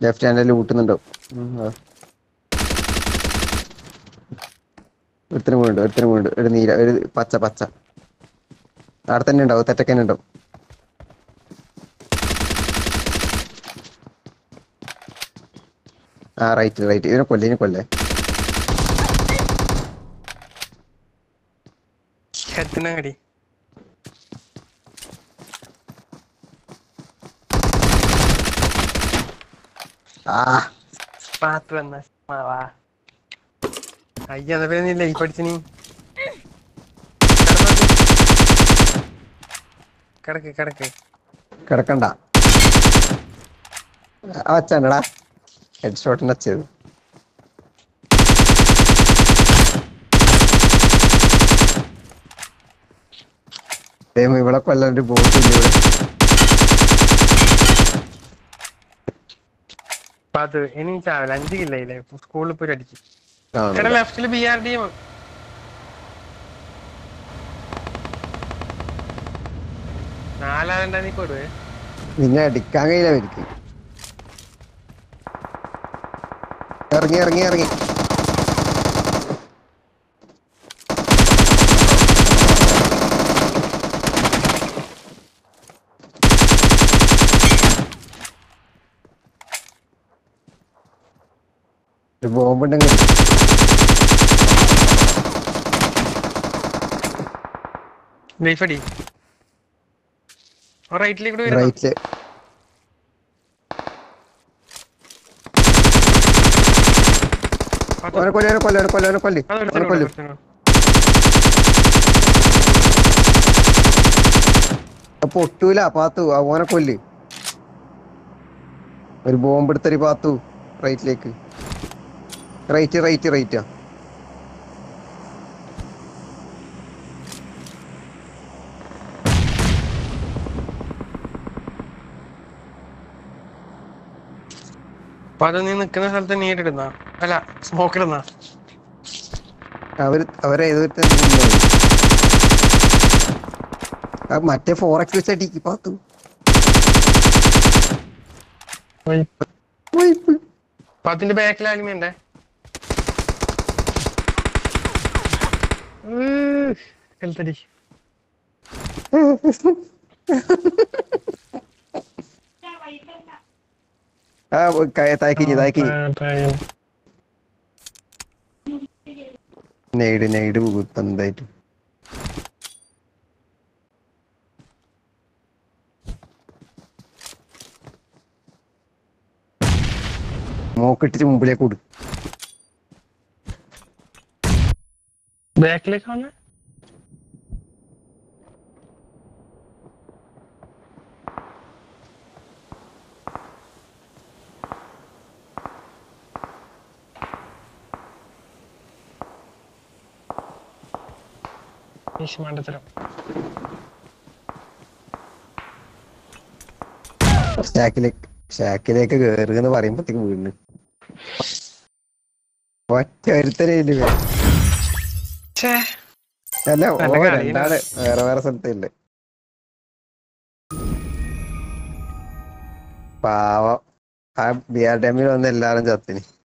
Left handle ഊട്ടുന്നുണ്ടാവും ഒരുത്തനും വീണ്ടും ഒരുത്തനും വീണ്ടും ഒരു നീല ഒരു പച്ച പച്ച അവിടെ തന്നെ ഉണ്ടാവും തെറ്റക്കന്നെ ഉണ്ടാവും ആ റൈറ്റ് റൈറ്റ് ഇതിനെ കൊല്ലേ ഇതിനെ കൊല്ലേ ഹെഡിനടി ആ പാത്ത് വന്ന മാവാ അയ്യ എന്നാ പിന്നെ നീ ലൈഫ് അടിച്ചു നീ കിടക്ക് കിടക്ക് കിടക്കണ്ട ആ വച്ചാണ്ടടാ ഹെഡ് ഷോട്ടിന് വച്ചത് ദൈവം ഇവിടെ കൊല്ലാണ്ട് ബോട്ടില്ല ഇവിടെ പാത്ത് ഇനി ചാവില്ല അഞ്ച് കില്ലയില്ലേ സ്കൂളിൽ പോയി അടിച്ചു എടാ കാണൂല. ലെഫ്റ്റില് ബി ആർ ഡി നാലാളുണ്ടാ നീ കൊടുവേ നിന്നെ അടിക്കാൻ കഴിയില്ല അവർക്ക് ഇറങ്ങി ഇറങ്ങി ഇറങ്ങി ഒരു ബോംബുണ്ടെങ്കിൽ ലൈഫ് അടി റൈറ്റിലേക്ക് കൂടി വരും റൈറ്റില് ഓനെ കൊല്ലി ഓനെ കൊല്ലി ഓനെ കൊല്ലി ഓനെ കൊല്ലി ഓനെ കൊല്ലി അപ്പൊ ഒട്ടൂല പാത്തു ആ ഓനെ കൊല്ല് ഒരു ബോംബ് എടുത്തൊരു പാത്തു റൈറ്റിലേക്ക് റൈറ്റ് റൈറ്റ് റൈറ്റാ അപ്പൊ അത് നീ നിക്കുന്ന സ്ഥലത്ത് നീ ഇടുന്ന അല്ല സ്മോക്ക് ഇടുന്ന അവര് അവരെ ഏതൊരു ആ മറ്റേ ഫോർ എക്സ് വെച്ച് അടിക്ക് പാത്തു പോയി, പോയി. അപ്പൊ അതിന്റെ ബാക്കിൽ ആലുമയുണ്ടേ ഹെൽത്തടി ആ താക്കിഞ്ഞ് താക്കിഞ്ഞ് നെയ്ഡ് നെയ്ഡ് കുത്തന്തായിട്ട് മോക്കിട്ടിട്ട് മുമ്പിലേക്ക് കൊടു ബാക്കിലേക്ക് വന്ന മണ്ടത്തരം ഷാക്കിലേക്ക് ഷാക്കിലേക്ക് കേറുക എന്ന് പറയുമ്പോഴത്തേക്ക് വീണ് ഒറ്റ ഒരുത്തരേ ഇല്ല ഛേ അല്ല ഓ നല്ല കളി രണ്ടാള് വേറെ വേറെ സ്ഥലത്തില്ലേ പാവം ആ ബി ആർ ഡാമിൽ വന്ന് എല്ലാരും ചത്തിന്